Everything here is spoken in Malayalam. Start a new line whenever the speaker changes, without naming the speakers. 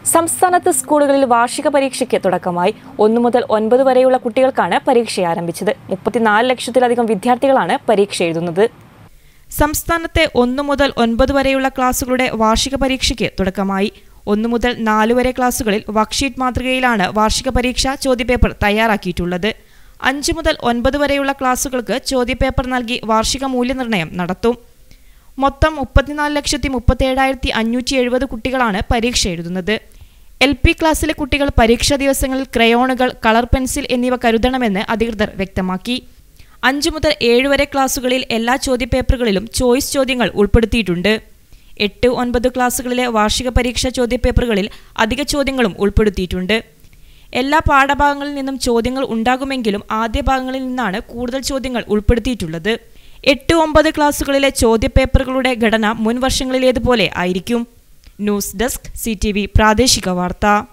സംസ്ഥാനത്ത് സ്കൂളുകളിൽ വാർഷിക പരീക്ഷയ്ക്ക് തുടക്കമായി ഒന്നു മുതൽ ഒൻപത് വരെയുള്ള കുട്ടികൾക്കാണ് പരീക്ഷ ആരംഭിച്ചത് മുപ്പത്തിനാല് ലക്ഷത്തിലധികം വിദ്യാർത്ഥികളാണ് പരീക്ഷ എഴുതുന്നത് സംസ്ഥാനത്തെ ഒന്നു മുതൽ ഒൻപത് വരെയുള്ള ക്ലാസുകളുടെ വാർഷിക പരീക്ഷയ്ക്ക് തുടക്കമായി ഒന്നു മുതൽ നാല് വരെ ക്ലാസുകളിൽ വർക്ക്ഷീറ്റ് മാതൃകയിലാണ് വാർഷിക പരീക്ഷ ചോദ്യപേപ്പർ തയ്യാറാക്കിയിട്ടുള്ളത് അഞ്ച് മുതൽ ഒൻപത് വരെയുള്ള ക്ലാസുകൾക്ക് ചോദ്യപേപ്പർ നൽകി വാർഷിക മൂല്യനിർണ്ണയം നടത്തും മൊത്തം മുപ്പത്തിനാല് ലക്ഷത്തി മുപ്പത്തേഴായിരത്തി അഞ്ഞൂറ്റി എഴുപത് കുട്ടികളാണ് പരീക്ഷ എഴുതുന്നത് എൽ പി ക്ലാസ്സിലെ കുട്ടികൾ പരീക്ഷാ ദിവസങ്ങളിൽ ക്രയോണുകൾ കളർ പെൻസിൽ എന്നിവ കരുതണമെന്ന് അധികൃതർ വ്യക്തമാക്കി അഞ്ചു മുതൽ ഏഴ് വരെ ക്ലാസുകളിൽ എല്ലാ ചോദ്യപേപ്പറുകളിലും ചോയ്സ് ചോദ്യങ്ങൾ ഉൾപ്പെടുത്തിയിട്ടുണ്ട് എട്ട് ഒൻപത് ക്ലാസുകളിലെ വാർഷിക പരീക്ഷാ ചോദ്യപേപ്പറുകളിൽ അധിക ചോദ്യങ്ങളും ഉൾപ്പെടുത്തിയിട്ടുണ്ട് എല്ലാ പാഠഭാഗങ്ങളിൽ നിന്നും ചോദ്യങ്ങൾ ഉണ്ടാകുമെങ്കിലും ആദ്യ ഭാഗങ്ങളിൽ നിന്നാണ് കൂടുതൽ ചോദ്യങ്ങൾ ഉൾപ്പെടുത്തിയിട്ടുള്ളത് എട്ട് ഒമ്പത് ക്ലാസുകളിലെ ചോദ്യപേപ്പറുകളുടെ ഘടന മുൻ വർഷങ്ങളിലേതുപോലെ ആയിരിക്കും ന്യൂസ് ഡെസ്ക് സി പ്രാദേശിക വാർത്ത